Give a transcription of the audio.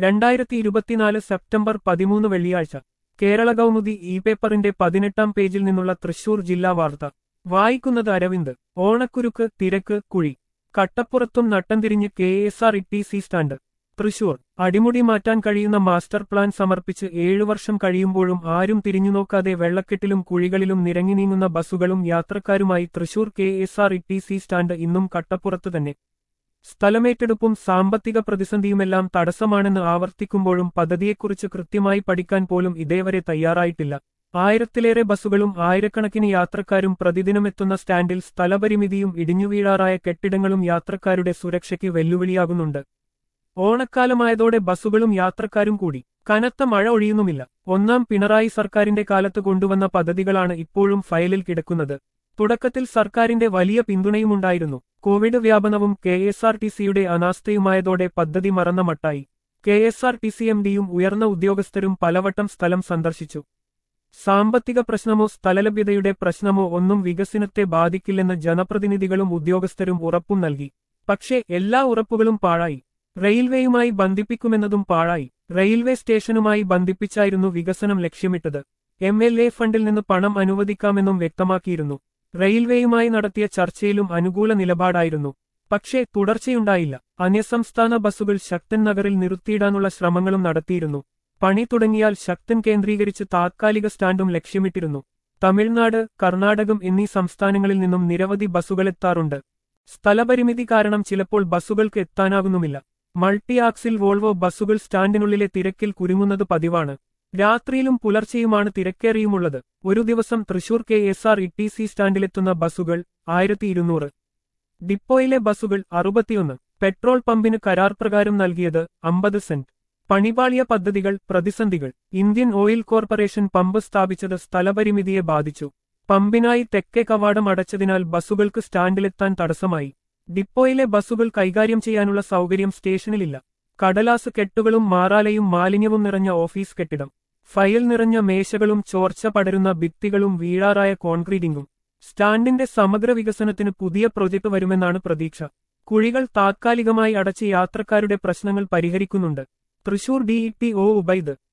രണ്ടായിരത്തി ഇരുപത്തിനാല് സെപ്റ്റംബർ പതിമൂന്ന് വെള്ളിയാഴ്ച കേരള കൗമുദി ഇ പേപ്പറിന്റെ പതിനെട്ടാം പേജിൽ നിന്നുള്ള തൃശൂർ ജില്ലാ വാർത്ത വായിക്കുന്നത് അരവിന്ദ് ഓണക്കുരുക്ക് തിരക്ക് കുഴി കട്ടപ്പുറത്തും നട്ടംതിരിഞ്ഞ് K S R E T C stand Thrissur അടിമുടി മാറ്റാൻ കഴിയുന്ന മാസ്റ്റർ പ്ലാൻ സമർപ്പിച്ച് ഏഴു വർഷം കഴിയുമ്പോഴും ആരും തിരിഞ്ഞുനോക്കാതെ വെള്ളക്കെട്ടിലും കുഴികളിലും നിരങ്ങി നീങ്ങുന്ന ബസ്സുകളും യാത്രക്കാരുമായി Thrissur K S R E T C stand ഇന്നും കട്ടപ്പുറത്ത് തന്നെ സ്ഥലമേറ്റെടുപ്പും സാമ്പത്തിക പ്രതിസന്ധിയുമെല്ലാം തടസ്സമാണെന്ന് ആവർത്തിക്കുമ്പോഴും പദ്ധതിയെക്കുറിച്ച് കൃത്യമായി പഠിക്കാൻ പോലും ഇതേവരെ തയ്യാറായിട്ടില്ല ആയിരത്തിലേറെ ബസ്സുകളും ആയിരക്കണക്കിന് യാത്രക്കാരും പ്രതിദിനമെത്തുന്ന സ്റ്റാൻഡിൽ സ്ഥലപരിമിതിയും ഇടിഞ്ഞുവീഴാറായ കെട്ടിടങ്ങളും യാത്രക്കാരുടെ സുരക്ഷയ്ക്ക് വെല്ലുവിളിയാകുന്നുണ്ട് ഓണക്കാലമായതോടെ ബസ്സുകളും യാത്രക്കാരും കൂടി കനത്ത മഴ ഒഴിയുന്നുമില്ല ഒന്നാം പിണറായി സർക്കാരിന്റെ കാലത്ത് കൊണ്ടുവന്ന പദ്ധതികളാണ് ഇപ്പോഴും ഫയലിൽ കിടക്കുന്നത് തുടക്കത്തിൽ സർക്കാരിന്റെ വലിയ പിന്തുണയുമുണ്ടായിരുന്നു കോവിഡ് വ്യാപനവും കെ എസ് ആർ ടി സിയുടെ അനാസ്ഥയുമായതോടെ പദ്ധതി മറന്ന മട്ടായി K S R T C M ഡിയും ഉയർന്ന ഉദ്യോഗസ്ഥരും പലവട്ടം സ്ഥലം സന്ദർശിച്ചു സാമ്പത്തിക പ്രശ്നമോ സ്ഥലലഭ്യതയുടെ പ്രശ്നമോ ഒന്നും വികസനത്തെ ബാധിക്കില്ലെന്ന് ജനപ്രതിനിധികളും ഉദ്യോഗസ്ഥരും ഉറപ്പും നൽകി പക്ഷേ എല്ലാ ഉറപ്പുകളും പാഴായി റെയിൽവേയുമായി ബന്ധിപ്പിക്കുമെന്നതും പാഴായി റെയിൽവേ സ്റ്റേഷനുമായി ബന്ധിപ്പിച്ചായിരുന്നു വികസനം ലക്ഷ്യമിട്ടത് എം എൽ എ ഫണ്ടിൽ നിന്ന് പണം അനുവദിക്കാമെന്നും വ്യക്തമാക്കിയിരുന്നു റെയിൽവേയുമായി നടത്തിയ ചർച്ചയിലും അനുകൂല നിലപാടായിരുന്നു പക്ഷേ തുടർച്ചയുണ്ടായില്ല അന്യസംസ്ഥാന ബസ്സുകൾ ശക്തൻ നഗറിൽ നിർത്തിയിടാനുള്ള ശ്രമങ്ങളും നടത്തിയിരുന്നു പണി തുടങ്ങിയാൽ ശക്തൻ കേന്ദ്രീകരിച്ച് താത്കാലിക സ്റ്റാൻഡും ലക്ഷ്യമിട്ടിരുന്നു തമിഴ്നാട് കർണാടകം എന്നീ സംസ്ഥാനങ്ങളിൽ നിന്നും നിരവധി ബസ്സുകളെത്താറുണ്ട് സ്ഥലപരിമിതി കാരണം ചിലപ്പോൾ ബസ്സുകൾക്ക് എത്താനാകുന്നുമില്ല മൾട്ടി ആക്സിൽ വോൾവോ ബസ്സുകൾ സ്റ്റാൻഡിനുള്ളിലെ തിരക്കിൽ കുരുങ്ങുന്നത് പതിവാണ് രാത്രിയിലും പുലർച്ചെയുമാണ് തിരക്കേറിയുമുള്ളത് ഒരു ദിവസം Thrissur K S R E T C സ്റ്റാൻഡിലെത്തുന്ന ബസ്സുകൾ ആയിരത്തി ഇരുന്നൂറ് ഡിപ്പോയിലെ ബസ്സുകൾ അറുപത്തിയൊന്ന് പെട്രോൾ പമ്പിന് കരാർ പ്രകാരം നൽകിയത് അമ്പത് സെന്റ് പണിപാളിയ പദ്ധതികൾ പ്രതിസന്ധികൾ ഇന്ത്യൻ ഓയിൽ കോർപ്പറേഷൻ പമ്പ് സ്ഥാപിച്ചത് സ്ഥലപരിമിതിയെ ബാധിച്ചു പമ്പിനായി തെക്കേ കവാടം അടച്ചതിനാൽ ബസ്സുകൾക്ക് സ്റ്റാൻഡിലെത്താൻ തടസ്സമായി ഡിപ്പോയിലെ ബസ്സുകൾ കൈകാര്യം ചെയ്യാനുള്ള സൗകര്യം സ്റ്റേഷനിലില്ല കടലാസ് കെട്ടുകളും മാറാലയും മാലിന്യവും നിറഞ്ഞ ഓഫീസ് കെട്ടിടം ഫയൽ നിറഞ്ഞ മേശകളും ചോർച്ച പടരുന്ന ഭിത്തികളും വീഴാറായ കോൺക്രീറ്റിംഗും സ്റ്റാൻഡിന്റെ സമഗ്ര വികസനത്തിന് പുതിയ പ്രൊജക്ട് വരുമെന്നാണ് പ്രതീക്ഷ കുഴികൾ താത്കാലികമായി അടച്ച് യാത്രക്കാരുടെ പ്രശ്നങ്ങൾ പരിഹരിക്കുന്നുണ്ട് Thrissur D E T O Ubaid